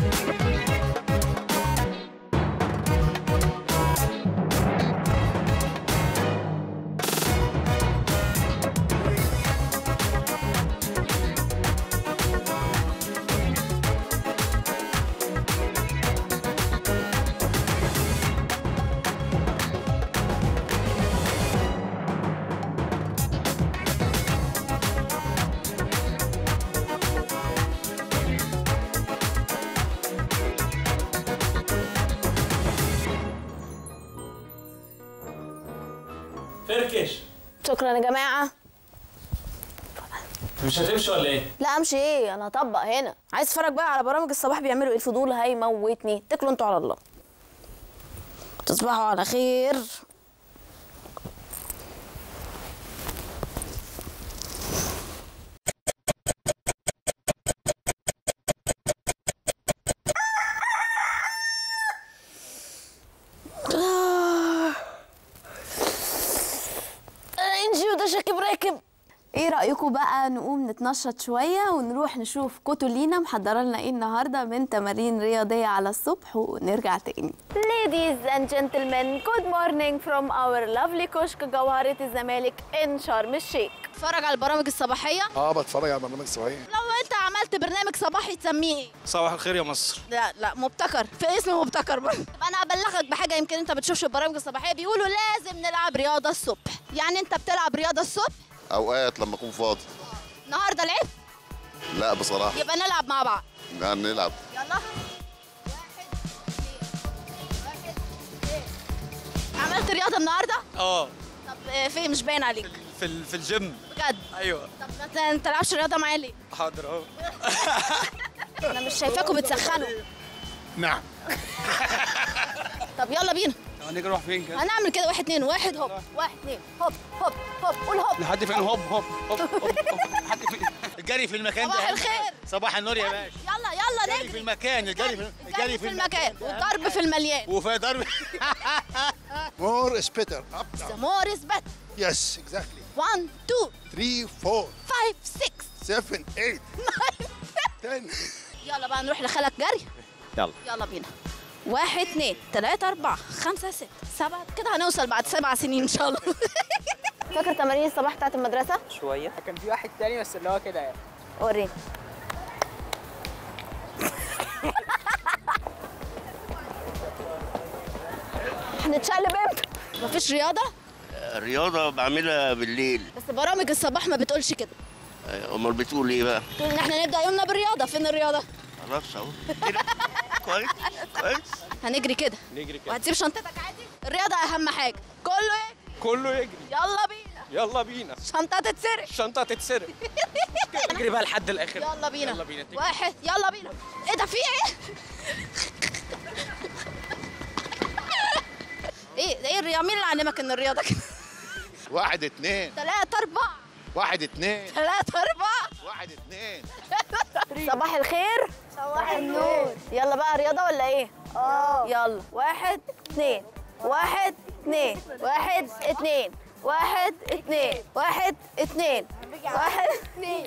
فركش شكرا يا جماعه مش هتمشي ولا ايه؟ لا امشي ايه انا هطبق هنا عايز اتفرج بقى على برامج الصباح بيعملوا ايه الفضول هيموتني اتكلوا انتوا على الله تصبحوا على خير آه. انجي وده شاكب راكب ايه رايكم بقى نقوم نتنشط شويه ونروح نشوف كوتولينا محضره لنا ايه النهارده من تمارين رياضيه على الصبح ونرجع تاني Ladies and gentlemen, good morning from our lovely كشك جوهرة الزمالك in شرم الشيخ اتفرج على البرامج الصباحيه اه بتفرج على برنامج صحيح لو انت عملت برنامج صباحي تسميه ايه صباح الخير يا مصر لا لا مبتكر في اسم مبتكر برضه طب انا هبلغك بحاجه يمكن انت بتشوفش البرامج الصباحيه بيقولوا لازم نلعب رياضه الصبح يعني انت بتلعب رياضه الصبح اوقات لما اكون فاضي النهارده لعبت لا بصراحه يبقى نلعب مع بعض لا نلعب يلا واحد اثنين واحد اثنين عملت رياضه النهارده اه طب آه، فين مش باين عليك في ال- في الجيم بجد ايوه طب ما ت- تلعبش رياضه معايا ليه حاضر اهو انا مش شايفاكم بتسخنوا نعم طب يلا بينا هنيجي نروح فين كده؟ هنعمل كده واحد اتنين واحد هوب واحد اتنين هوب هوب هوب قول هوب لحد فين هوب هوب هوب هوب هوب. لحد فين؟ الجري في المكان ده صباح أهم الخير. حاجة. صباح النور يا باشا يلا يلا الجري في نجري المكان الجري في الجري في المكان والضرب في المليان وفي ضرب more is better up The more is better. yes exactly 1 2 3 4 5 6 7 8 10 يلا بقى نروح لخالك جري يلا يلا بينا واحد اتنين تلاتة أربعة خمسة ستة سبعة كده هنوصل بعد سبع سنين إن شاء الله فاكر تمارين الصباح بتاعت المدرسة؟ شويه كان في واحد تاني بس اللي هو كده يعني وريني هنتشقلب امتى؟ مفيش رياضة الرياضة بعملها بالليل بس برامج الصباح ما بتقولش كده امال بتقول ايه بقى؟ تقول ان احنا نبدأ يومنا بالرياضة فين الرياضة؟ خلاص اهو كده. كويس كويس هنجري كده نجري كده وهتسيب شنطتك عادي الرياضة أهم حاجة كله يجري كله يجري يلا بينا يلا بينا شنطة تتسرق الشنطة تتسرق نجري بقى لحد الاخر يلا بينا يلا بينا تجري. واحد يلا بينا ايه ده في ايه؟ ايه ده ايه الرياضة مين اللي علمك ان الرياضة كده؟ واحد اثنين تلاتة أربعة واحد اثنين تلاتة أربعة واحد اثنين صباح الخير صباح النور يلا بقى رياضة ولا ايه؟ اه يلا واحد اتنين واحد اتنين واحد اتنين واحد اتنين واحد اتنين واحد اتنين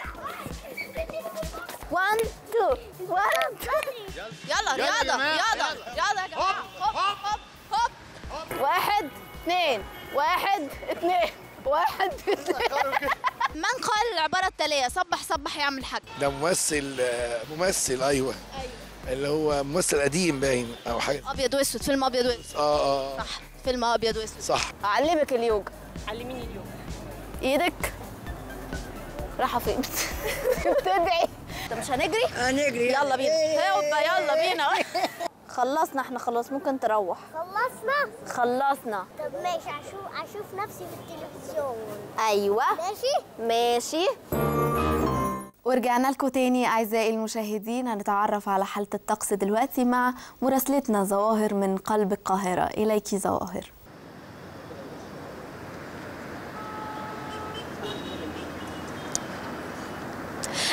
وان تو وان تو يلا رياضة رياضة رياضة يا جماعة هوب هوب هوب واحد اتنين واحد اتنين واحد اتنين من قال العبارة التالية صبح صبح يعمل حاجة ده ممثل آه، ممثل ايوه اللي هو ممثل قديم باين او حاجه ابيض واسود فيلم ابيض واسود اه اه صح فيلم ابيض واسود صح اعلمك اليوجا علميني اليوم ايدك رايحه فين بتدعي طب مش هنجري هنجري يلا بينا هوبا يلا بينا خلصنا احنا خلاص ممكن تروح خلصنا خلصنا طب ماشي اشوف اشوف نفسي في التلفزيون ايوه ماشي ماشي ورجعنا لكم تاني اعزائي المشاهدين هنتعرف على حاله الطقس دلوقتي مع مراسلتنا ظواهر من قلب القاهره اليك ظواهر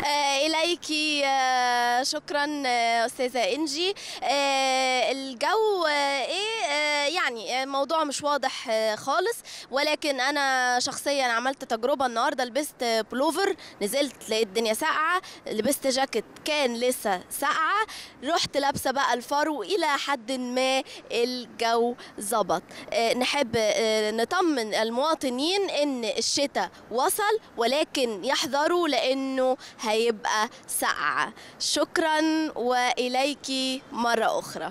آه، إليك آه، شكرا آه، أستاذة إنجي آه، الجو آه، إيه آه، يعني آه، موضوع مش واضح آه، خالص ولكن أنا شخصيا عملت تجربة النهاردة لبست آه، بلوفر نزلت لقيت الدنيا ساقعة لبست جاكيت كان لسه ساقعة رحت لابسة بقى الفرو إلى حد ما الجو ظبط آه، نحب آه، نطمن المواطنين إن الشتاء وصل ولكن يحذروا لأنه هيبقى ساقعة شكرا وإليك مرة أخرى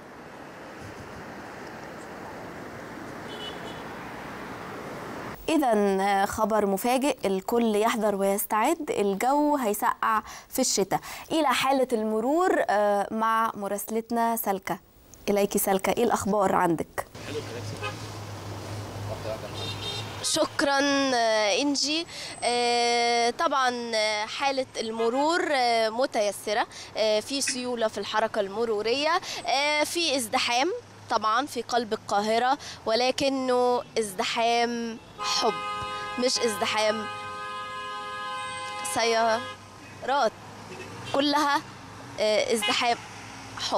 إذا خبر مفاجئ الكل يحذر ويستعد الجو هيسقع في الشتاء إلى حالة المرور آه، مع مراسلتنا سلكة إليك سلكة إيه الأخبار عندك؟ شكرا آه، انجي آه، طبعا آه، حاله المرور آه، متيسره آه، في سيوله في الحركه المروريه آه، في ازدحام طبعا في قلب القاهره ولكنه ازدحام حب مش ازدحام سيارات كلها آه، ازدحام حب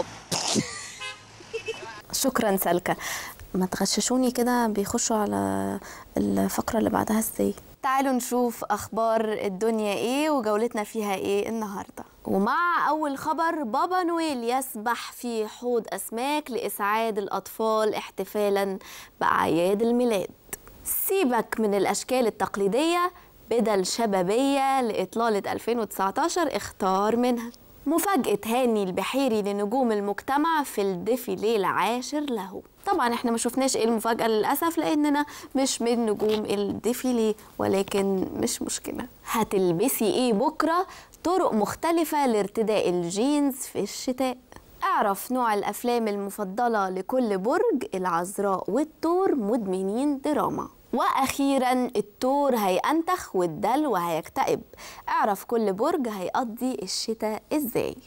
شكرا سلكة ما تغششوني كده بيخشوا على الفقرة اللي بعدها ازاي تعالوا نشوف اخبار الدنيا ايه وجولتنا فيها ايه النهارده ومع اول خبر بابا نويل يسبح في حوض اسماك لاسعاد الاطفال احتفالا باعياد الميلاد سيبك من الاشكال التقليديه بدل شبابيه لاطلاله 2019 اختار منها مفاجأة هاني البحيري لنجوم المجتمع في الديفيليه العاشر له طبعا احنا ما شفناش ايه المفاجأة للأسف لأننا مش من نجوم الديفيليه ولكن مش مشكلة هتلبسي ايه بكرة طرق مختلفة لارتداء الجينز في الشتاء اعرف نوع الأفلام المفضلة لكل برج العذراء والثور مدمنين دراما واخيرا الثور هينتخ والدلو هيكتئب اعرف كل برج هيقضي الشتاء ازاي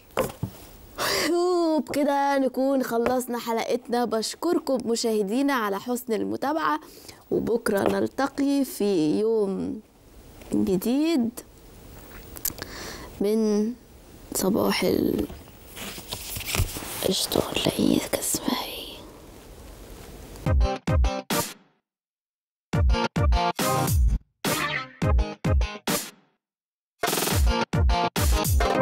وبكده نكون خلصنا حلقتنا بشكركم مشاهدينا على حسن المتابعة وبكرة نلتقي في يوم جديد من صباح ال قشطة ولا ايه كسبان